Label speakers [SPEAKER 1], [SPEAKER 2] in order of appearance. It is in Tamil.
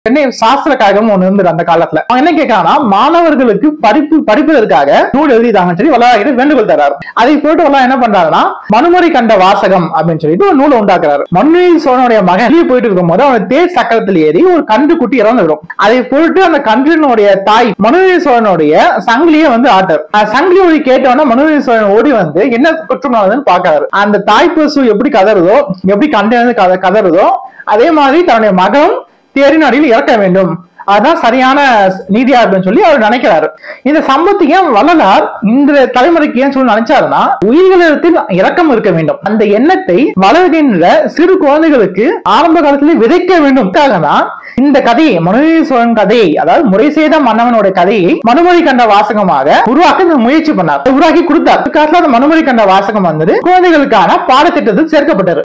[SPEAKER 1] சென்னை சாஸ்திர கழகம் ஒண்ணு இருந்தது அந்த காலத்துல அவன் என்ன கேட்கறான்னா மாணவர்களுக்கு படிப்பு படிப்பதற்காக நூல் எழுதிதாங்கன்னு சொல்லி வல்லாகிட்ட வேண்டுகோள் தராரு அதை போட்டு வல்லா என்ன பண்றாருன்னா மனுமறை கண்ட வாசகம் அப்படின்னு சொல்லிட்டு ஒரு நூலை உண்டாக்குறாரு மனுநீதி சோழனுடைய மகன் வெளியே போயிட்டு இருக்கும்போது அவன் தேர் சக்கரத்தில் ஏறி ஒரு கன்று குட்டி இறந்து விடும் அதை போட்டு அந்த கன்றினுடைய தாய் மனுநீதி சோழனுடைய சங்கிலியை வந்து ஆட்டார் அந்த சங்கிலி ஒளி கேட்டவன மனுநீதி சோழன் ஓடி வந்து என்ன குற்றம் நடந்ததுன்னு பாக்குறாரு அந்த தாய் பசு எப்படி கதறுதோ எப்படி கன்று வந்து கத- கதறுதோ அதே மாதிரி தன்னுடைய மகன் தேரின் அடியில் இறக்க வேண்டும் அதுதான் சரியான நீதியா இருக்குன்னு சொல்லி அவர் நினைக்கிறாரு இந்த சம்பவத்துக்கு ஏன் வள்ளலார் இந்த தலைமுறைக்கு ஏன் சொல்லி நினைச்சாருன்னா உயிர்களிடத்தில் இரக்கம் இருக்க வேண்டும் அந்த எண்ணத்தை வளர்கின்ற சிறு குழந்தைகளுக்கு ஆரம்ப காலத்திலே விதைக்க வேண்டும் தான் இந்த கதையை மனுநீதி சோழன் கதையை அதாவது முறை செய்த மன்னவனோட கதையை மனுமொழி கண்ட வாசகமாக உருவாக்க இந்த முயற்சி பண்ணார் உருவாக்கி கொடுத்தார் காலத்துல அந்த மனுமொழி கண்ட வாசகம் வந்தது குழந்தைகளுக்கான பாடத்திட்டத்தில் சேர்க்கப்பட்டது